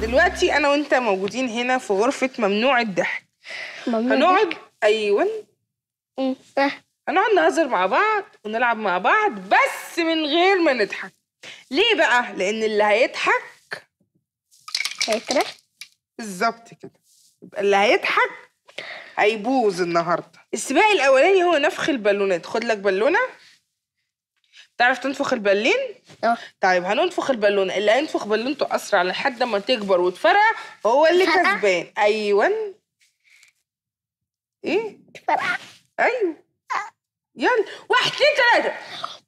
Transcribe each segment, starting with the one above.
دلوقتي انا وانت موجودين هنا في غرفه ممنوع الضحك ممنوع هنقعد ايوه مم. آه. هنقعد نهزر مع بعض ونلعب مع بعض بس من غير ما نضحك ليه بقى لان اللي هيضحك هيترى بالظبط كده يبقى اللي هيضحك هيبوظ النهارده السباق الاولاني هو نفخ البالونات خد لك بالونه تعرف تنفخ البالين اه طيب هننفخ البالونه اللي هينفخ بالونته اسرع لحد ما تكبر وتفرقع هو اللي تفرقع؟ كسبان ايوه ايه فرقع ايوه يلا واحد اتنين تلاته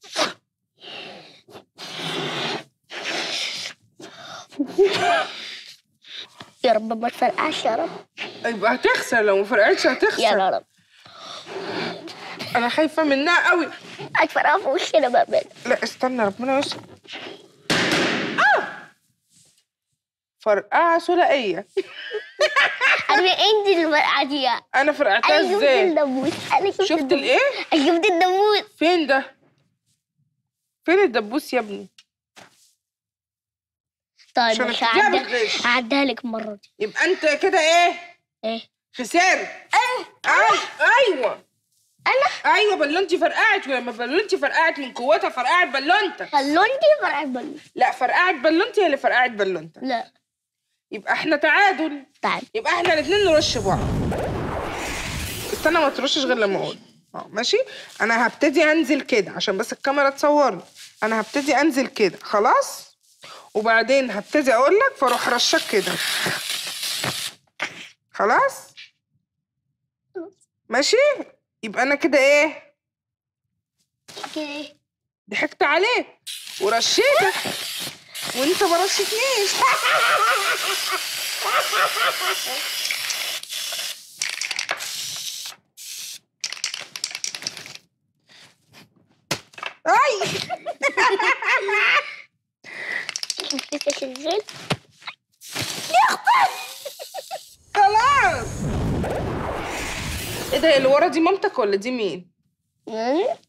يا رب ما تفرقعش يا رب يبقى هتخسر لو ما فرقعتش هتخسر يا رب انا خايفه منها قوي هتفرقع في وشنا بقى بقى. لا استنى ربنا يستر اه فرقعه ثنائيه انا انت اللي فرقعة دي انا فرقعتها انا شفت ازاي الدبوس انا شفت شفت الدبوس. الايه انا شفت الدبوس فين ده فين الدبوس يا ابني طيب عشان مش الكتاب هعدها بتغش. هعدها لك المرة دي يبقى انت كده ايه ايه خسرت أي... ايوه انا ايوه بلونتي فرقعت ولما بلونتي فرقعت من قوتها فرقعت بلونتك خلونتي فرقعت بلوش لا فرقعت بلونتي هي اللي فرقعت بلونتك لا يبقى احنا تعادل تعال يبقى احنا الاثنين نرش بعض استنى ما ترشش غير لما اقول اه ماشي انا هبتدي انزل كده عشان بس الكاميرا تصورني انا هبتدي انزل كده خلاص وبعدين هبتدي اقول لك فاروح رشك كده خلاص ماشي يبقى انا كده ايه اوكي ضحكت عليك ورشيتك وانت ما رشتنيش اي لسه شغال خلاص ايه ده اللي ورا دي مامتك ولا دي مين؟ ايه؟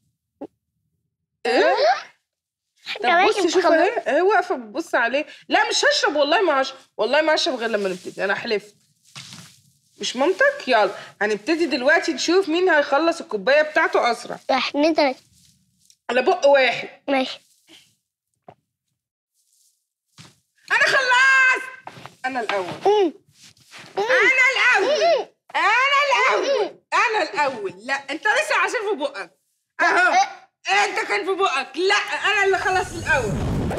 طب كمان بصي شوف كمان. اهي اهي واقفه بتبص عليه لا مش هشرب والله ما هشرب والله ما هشرب غير لما نبتدي انا حلفت مش مامتك يلا هنبتدي دلوقتي نشوف مين هيخلص الكوبايه بتاعته اسرع واحد اتنين تلاتة على بق واحد ماشي انا خلصت انا الاول مم. انا الاول انا الاول انا الاول لا انت لسه عصير في بقك اهو انت كان في بقك لا انا اللي خلصت الاول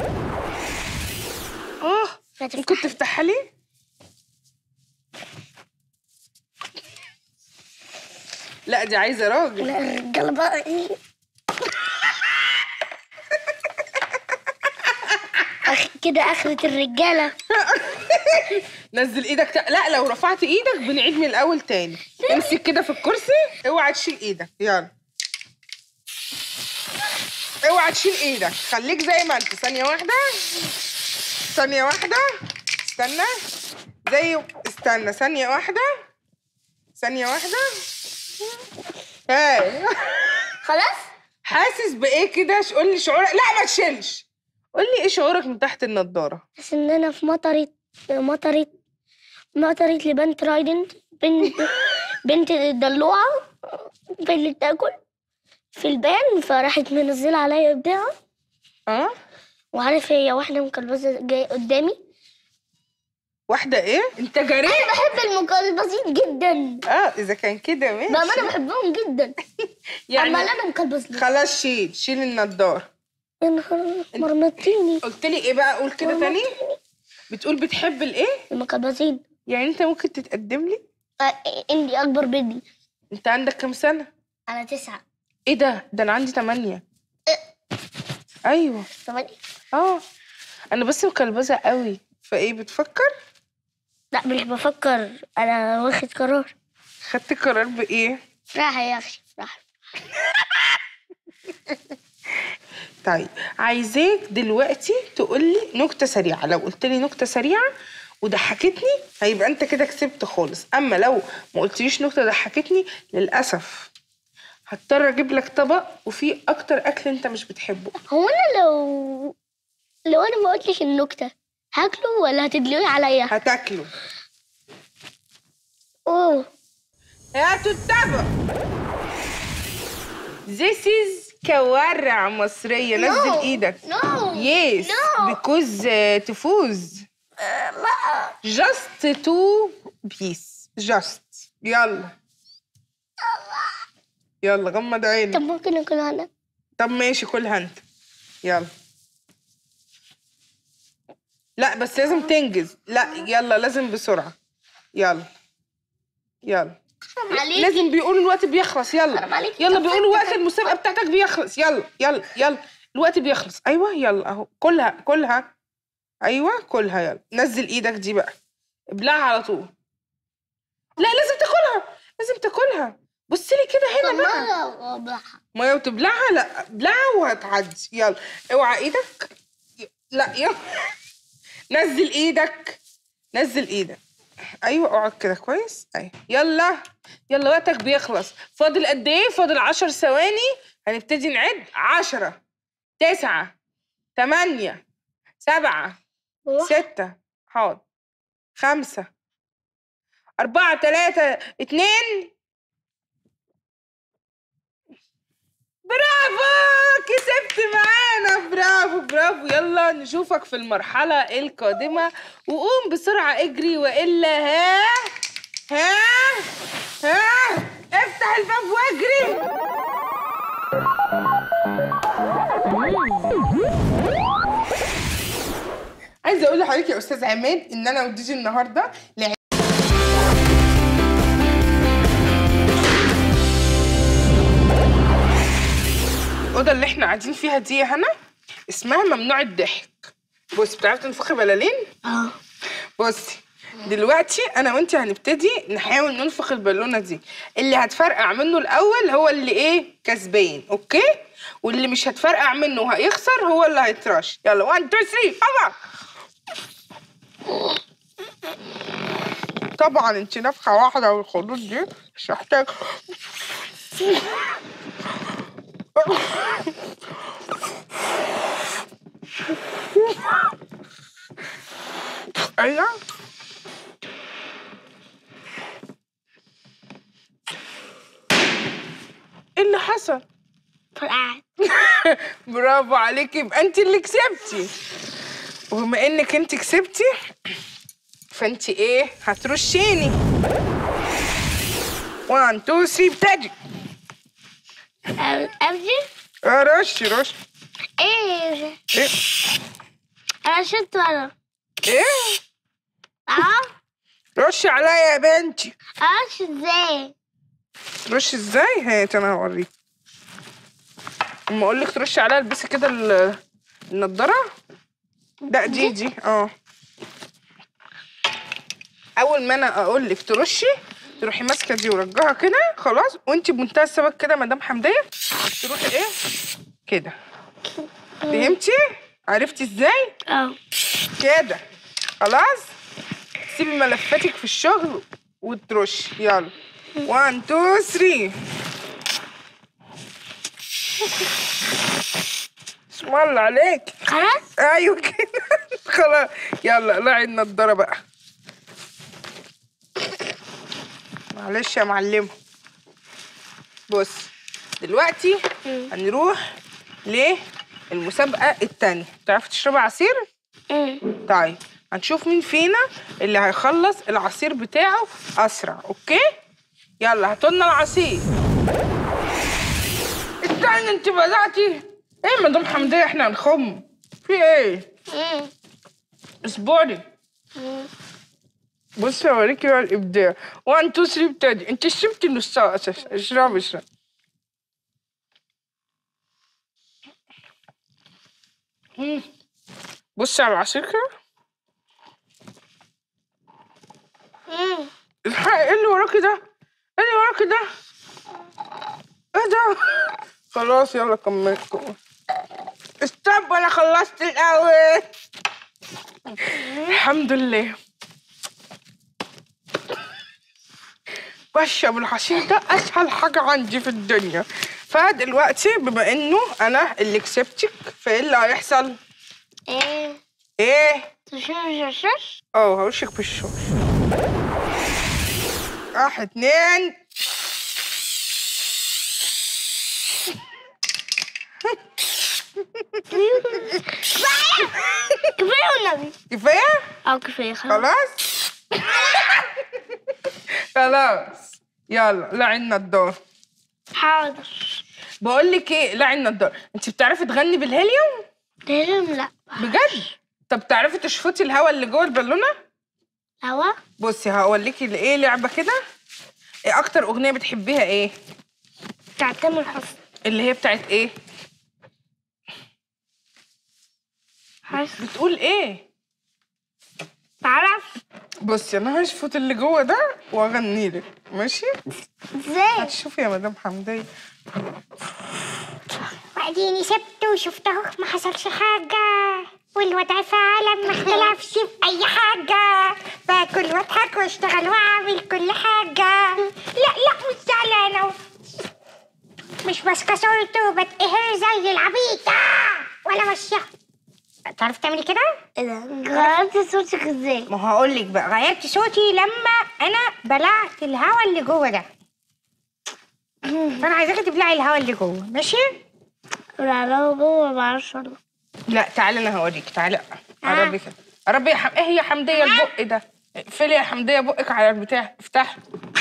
اه هتفتح. ممكن تفتحها لي لا دي عايزه راجل لا الرجالة بقى ايه أخ كده آخرة الرجالة نزل ايدك تا... لا لو رفعت ايدك بنعيد من الاول تاني امسك كده في الكرسي اوعى تشيل ايدك يلا اوعى تشيل ايدك خليك زي ما انت ثانيه واحده ثانيه واحده استنى زي استنى ثانيه واحده ثانيه واحده هاي خلاص حاسس بايه كده ش- قول لي شعورك لا ما تشيلش قول لي ايه شعورك من تحت النضاره بس إن أنا في مطرة مطرة مطرة لبنت رايدنت بنت بنت دلوعة اللي بتاكل في البان فراحت منزلة عليا بتاع اه وعارف هي واحدة مكلبزة جاية قدامي واحده ايه انت جريء أنا بحب المكلبزين جدا اه اذا كان كده ماشي بأمانة بحبهم جدا يعني أما أنا مكلبز ليه خلاص شيل شيل النضاره يا نهار مرمطيني قلت لي ايه بقى قول كده تاني بتقول بتحب الايه المكلبزين يعني انت ممكن تتقدم لي آه، عندي أكبر مني انت عندك كام سنه أنا تسعة ايه ده ده انا عندي تمانية ايوه ثمانية اه انا بس مكلبزه قوي فايه بتفكر لا مش بفكر أنا واخد قرار خدت قرار بايه راح يا أخي راح طيب عايزاك دلوقتي تقول لي نكته سريعه لو قلت لي نكته سريعه وضحكتني هيبقى انت كده كسبت خالص اما لو ما قلتليش نكته ضحكتني للاسف هضطر اجيب لك طبق وفيه اكتر اكل انت مش بتحبه هو أنا لو لو أنا ما قلتش النكتة هاكله ولا هتدلوي عليا هتاكله اوه هاتوا الطبق This is كوارع مصرية نزل ايدك نو Yes No. because uh, تفوز لا just two piece just يلا يلا غمض طب عينك ممكن اكل انا طب ماشي كلها انت يلا لا بس لازم تنجز لا يلا لازم بسرعة يلا يلا عليك لازم بيقولوا الوقت بيخلص حرام يلا عليك. يلا طب بيقولوا فين- وقت المسابقة بتاعتك بيخلص يلا يلا يلا الوقت بيخلص ايوه يلا اهو كلها كلها ايوه كلها يلا نزل ايدك دي بقى ابلعها على طول لا لازم تاكلها لازم تاكلها بص لي كده هنا بقى ميه وتبلعها لا ابلعها وهتعدي يلا اوعى ايدك لا يلا نزل ايدك نزل ايدك ايوه اقعد كده كويس ايوه يلا يلا وقتك بيخلص فاضل قد ايه فاضل عشر ثواني هنبتدي نعد عشرة تسعة تمانية سبعة ستة حاضر خمسة أربعة تلاتة اتنين برافو كسبت معانا برافو برافو يلا نشوفك في المرحلة القادمة وقوم بسرعة اجري وإلا ها ها ها افتح الباب واجري عايزه اقول لحضرتك يا استاذ عماد ان انا وديجي النهارده لعب الاوضه اللي احنا قاعدين فيها دي يا هنا اسمها ممنوع الضحك بصي بتعرفي تنفخي بلالين اه بصي دلوقتي انا وانت هنبتدي نحاول ننفخ البالونه دي اللي هتفرقع منه الاول هو اللي ايه كسبان اوكي واللي مش هتفرقع منه وهيخسر هو اللي هيترش يلا 1 2 3 طبعا طبعا انت نفخه واحده والخدود دي مش محتاج ايوه ايه اللي حصل فرقعت برافو عليكي يبقى انت اللي كسبتي وبما انك انت كسبتي فانت ايه هترشيني 1 2 3 ابتدي ابدي اه رشي رشي ايه ايه انا شفت انا ايه اه رشي عليا يا بنتي اعرفش ازاي ترشي ازاي هات انا هوريك اما اقول لك ترشي عليها البسي كده ال- النضاره لا دي دي اه اول ما انا اقول لك ترشي تروحي ماسكه دي ورجعها كده خلاص وانت بمنتهى السبب كده مدام حمديه تروحي ايه كده فهمتي عرفتي ازاي اه كده خلاص سيبي ملفاتك في الشغل وترش يلا 1 2 3 اسم الله عليك خلاص ايوه كده خلاص يلا قلعي النضاره بقى معلش يا معلمه بص دلوقتي هنروح للمسابقه التانية تعرفي تشربي عصير أمم. طيب هنشوف مين فينا اللي هيخلص العصير بتاعه اسرع اوكي يلا هاتولنا العصير استني انت بدأتي ايه مدام حمدية احنا هنخم في ايه أمم. اصبري أمم. بصي اوريكي بقى الابداع 1 2 3 ابتدي انت شربتي نصها اساسا اشربي اشربي مم. بصي على العصير كده أمم. الحقي ايه اللي وراكي ده؟ ايه اللي وراكي ده؟ ايه ده؟ خلاص يلا كمل كمل استنى انا خلصت الاول الحمد لله بشرب العصير ده اسهل حاجه عندي في الدنيا فدلوقتي بما انه انا اللي كسبتك فايه اللي هيحصل؟ ايه ايه تشوش اه هوشك بالشوش واحد اتنين كفايه والنبي كفايه اه كفايه خلاص خلاص خلاص يلا لعنا الدور حاضر بقول لك ايه لعنا الدور انت بتعرفي تغني بالهيليوم لازم لا بجد طب تعرفي تشفطي الهواء اللي جوه البالونه هوا بصي هقولك ايه لعبه كده ايه اكتر اغنيه بتحبيها ايه بتاع تامر حسني اللي هي بتاعت ايه حاسس بتقول ايه تعرف بصي انا هشفط اللي جوه ده واغني لك ماشي ازاي هتشوفي يا مدام حمدية واديني سبت وشفته ما حصلش حاجة والوضع فعلا ما اختلفش في أي حاجة باكل واضحك واشتغل واعمل كل حاجة لا لا مش زعلانة مش ماسكة صورته وبتقهر زي العبيطة ولا ماشية تعرف تعملي كده؟ ايه ده غيرت صوتك ازاي ما هقول لك بقى غيرت صوتي لما انا بلعت الهوا اللي جوه ده فانا عايزاكي تبلعي الهوا اللي جوه ماشي؟ لا لو جوه ما اعرفش والله لا تعالي انا هوريك تعالي قربي كده قربي يا حم... ايه يا حمدية البق ده اقفلي يا حمدية بقك على البتاع افتحي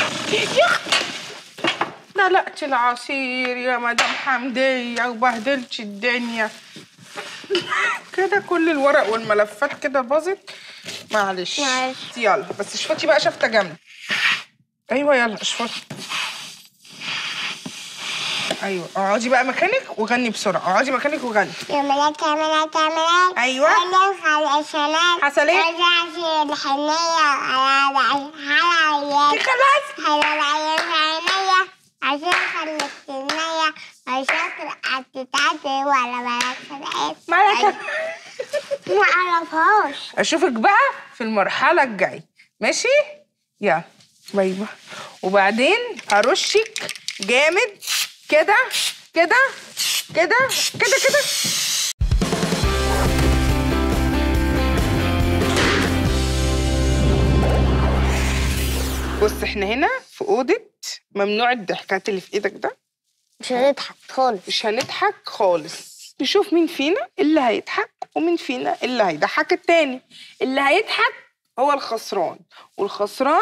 دلقتي العصير يا مدام حمدية وبهدلتي الدنيا كده كل الورق والملفات كده باظت معلش معلش. يلا بس اشفطي بقى شفطة جامدة ايوه يلا اشفطي ايوه اقعدي بقى مكانك وغني بسرعة اقعدي مكانك وغني يا ملاك يا ملاك يا ملاك أيوة. ألف على الشمال حصل إيه؟ رجع في الحنية على على خلاص حلوة العيون في عينيا عشان خلت النية عشان هتتعدي ولا ملاك العين مالك ما اعرفهاش اشوفك بقى في المرحله الجايه ماشي يلا باي باي وبعدين هرشك جامد كده كده كده كده كده بص احنا هنا في اوضه ممنوع الضحكات اللي في ايدك ده مش هنضحك خالص مش هنضحك خالص نشوف مين فينا اللي هيضحك ومين فينا اللي هيضحك التاني اللي هيضحك هو الخسران والخسران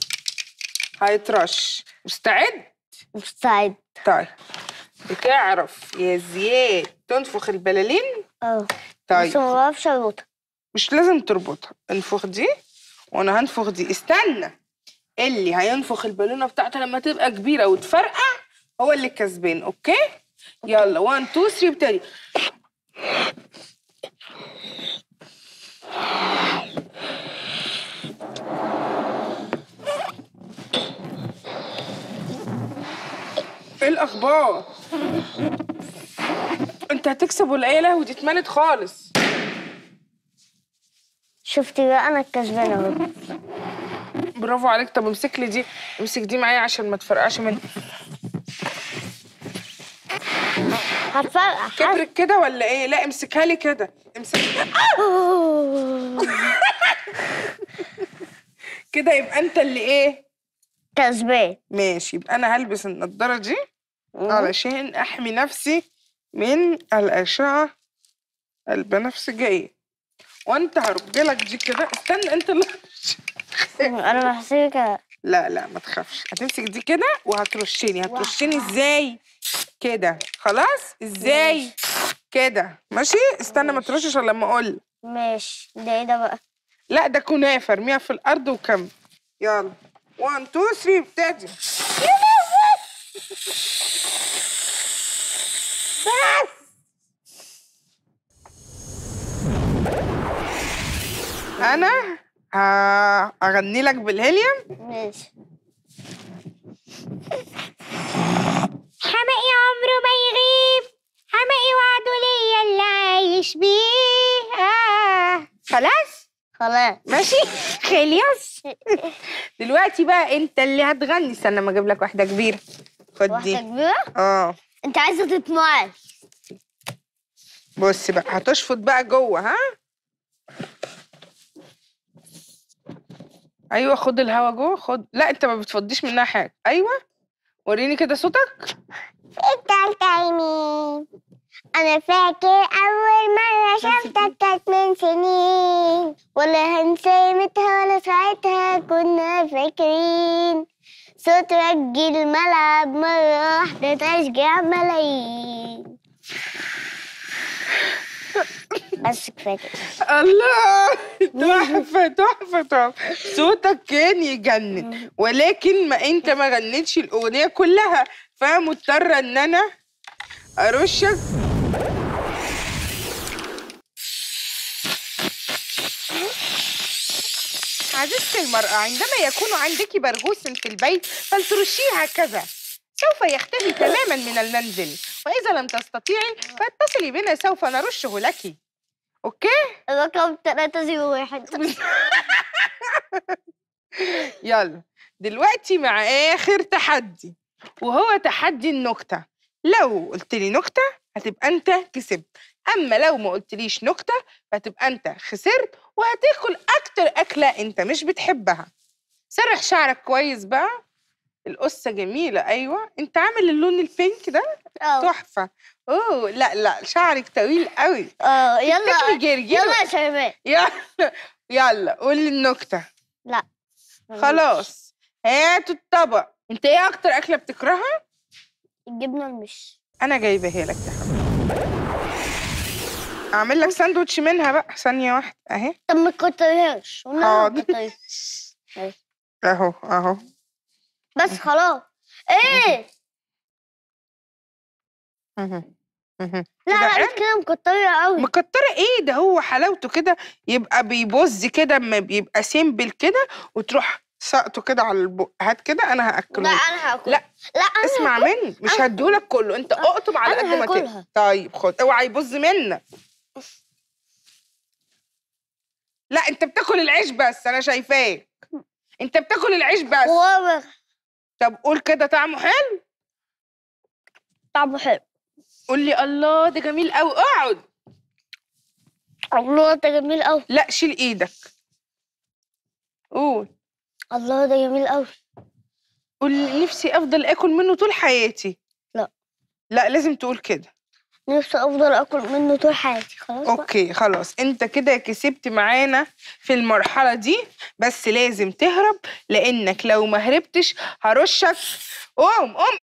هيترش مستعد مستعد طيب بتعرف يا زياد تنفخ البلالين اه بس طيب ما بعرفش اربطها مش لازم تربطها انفخ دي وانا هنفخ دي استنى اللي هينفخ البالونه بتاعته لما تبقى كبيره وتفرقع هو اللي كسبان اوكي يلا 1 2 3 ابتدي ايه الاخبار انت هتكسب ولا ايه يا لهوي دي اتملت خالص شفتي بقى انا الكسبانه اهو برافو عليك طب امسك لي دي امسك دي معايا عشان ما تفرقعش مني هتفرقع كبرت كده ولا ايه لا امسكها لي كده امسك كده يبقى انت اللي ايه كسبان ماشي يبقى انا هلبس النضاره دي علشان احمي نفسي من الاشعه البنفسجيه وانت هرجلك دي كده استنى انت اللي انا بحسبك لا لا ما تخافش هتمسك دي كده وهترشني هترشني ازاي كده خلاص ازاي كده ماشي استنى ما ترشش الا لما اقول ماشي ده ايه ده بقى لا ده كنافه ارميها في الارض وكمل يلا 1 2 3 ابتدي انا ه- هغني لك بالهيليوم ماشي حمقي عمره ما يغيب حمقي وعده ليا اللي عايش بيه آه. خلاص خلاص ماشي خلاص دلوقتي بقى انت اللي هتغني استنى ما اجيب لك واحده كبيره خد واحده دي كبيره اه انت عايزه تتمعن بص بقى هتشفط بقى جوه ها ايوه خد الهوا جوه خد لا انت ما بتفضيش منها حاجه ايوه وريني كده صوتك انت تايمين انا فاكر اول مرة شفتك كانت من سنين ولا هنسى متى ولا ساعتها كنا فاكرين صوت رجي الملعب مرة واحدة تشجع ملايين بس كفاية كده. الله تحفه تحفه تحفه صوتك كان يجنن ولكن ما انت ما غنيتش الاغنيه كلها فمضطره ان انا ارشك عزيزتي المرأة عندما يكون عندك برغوث في البيت فلترشيه هكذا سوف يختفي تماما من المنزل وإذا لم تستطيعي فاتصلي بنا سوف نرشه لك أوكي؟ رقم 301 يلا دلوقتي مع آخر تحدي وهو تحدي النكتة لو قلت لي نكتة هتبقى أنت كسبت أما لو ما قلتليش نكتة فهتبقى أنت خسرت وهتاكل أكتر أكلة أنت مش بتحبها سرح شعرك كويس بقى القصة جميلة أيوة أنت عامل اللون البينك ده اه تحفة أوه لا لا شعرك طويل قوي اه تاكلي يلا جرجير يلا يا شباب يلا يلا قولي النكتة لا خلاص هاتوا الطبق انت ايه اكتر اكله بتكرهها الجبنة المش انا جايباها لك يا حبيبي اعمل لك ساندوتش منها بقى ثانيه واحده اهي طب ما تكتريهاش والنبي ما حاضر. تكتريهاش. اهو اهو بس خلاص ايه مهم. مهم. لا كده لا حلو؟ انت كده مكترة قوي مكتره ايه ده هو حلاوته كده يبقى بيبوظ كده اما بيبقى سيمبل كده وتروح سقطه كده على البق هات كده انا لا هاكله انا هاكل لا، لا انا اسمع مني مش هديهولك كله انت اقطم على أنا قد ما تقدر هاكلها. طيب خد اوعى يبوظ منك لا انت بتاكل العيش بس انا شايفاك انت بتاكل العيش بس وهو طب قول كده طعمه حلو طعمه حلو قول لي الله ده جميل قوي اقعد الله ده جميل قوي لا شيل ايدك قول الله ده جميل قوي قول لي نفسي افضل اكل منه طول حياتي لا. لا لازم تقول كده نفسي افضل اكل منه طول حياتي خلاص بقى. اوكي خلاص انت كده كسبت معانا في المرحله دي بس لازم تهرب لانك لو ما هربتش هرشك قوم قوم